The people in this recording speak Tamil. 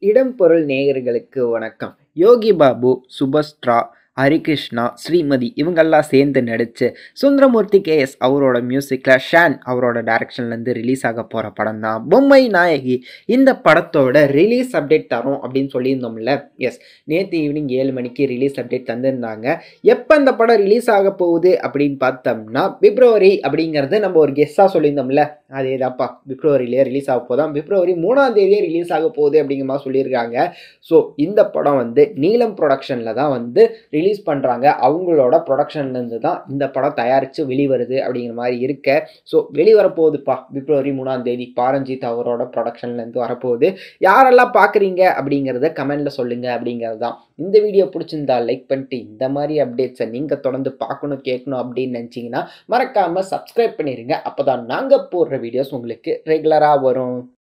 இடம் பொருள் நேயர்களுக்கு வணக்கம் யோகி பாபு சுபஸ்ட்ரா ஹரிகிருஷ்ணா ஸ்ரீமதி இவங்கெல்லாம் சேர்ந்து நடித்து சுந்தரமூர்த்தி கேஎஸ் அவரோட மியூசிக்கில் ஷான் அவரோட டைரக்ஷன்லேருந்து ரிலீஸ் ஆக போகிற படம் தான் பொம்மை நாயகி இந்த படத்தோட ரிலீஸ் அப்டேட் தரோம் அப்படின்னு சொல்லியிருந்தோம்ல எஸ் நேற்று ஈவினிங் ஏழு மணிக்கு ரிலீஸ் அப்டேட் தந்திருந்தாங்க எப்போ இந்த படம் ரிலீஸ் ஆக போகுது அப்படின்னு பார்த்தோம்னா பிப்ரவரி அப்படிங்கிறது நம்ம ஒரு கெஸ்ஸாக சொல்லியிருந்தோம்ல அதே தான்ப்பா பிப்ரவரியிலே ரிலீஸ் ஆக போதான் பிப்ரவரி மூணாம் தேதியே ரிலீஸ் ஆக போகுது அப்படிங்கிற மாதிரி சொல்லியிருக்காங்க ஸோ இந்த படம் வந்து நீலம் ப்ரொடக்ஷனில் தான் வந்து ரிலீஸ் பண்ணுறாங்க அவங்களோட ப்ரொடக்ஷன்லேருந்து தான் இந்த படம் தயாரித்து வெளிவருது அப்படிங்கிற மாதிரி இருக்க ஸோ வெளிவரப்போகுதுப்பா பிப்ரவரி மூணாம் தேதி பாரஞ்சித் அவரோட ப்ரொடக்ஷன்லேருந்து வரப்போகுது யாரெல்லாம் பார்க்குறீங்க அப்படிங்கிறத கமெண்டில் சொல்லுங்கள் அப்படிங்கிறது தான் இந்த வீடியோ பிடிச்சிருந்தா லைக் பண்ணிட்டு இந்த மாதிரி அப்டேட்ஸை நீங்கள் தொடர்ந்து பார்க்கணும் கேட்கணும் அப்படின்னு நினச்சிங்கன்னா மறக்காமல் சப்ஸ்கிரைப் பண்ணிடுங்க அப்போ தான் நாங்கள் போடுற வீடியோஸ் உங்களுக்கு ரெகுலராக வரும்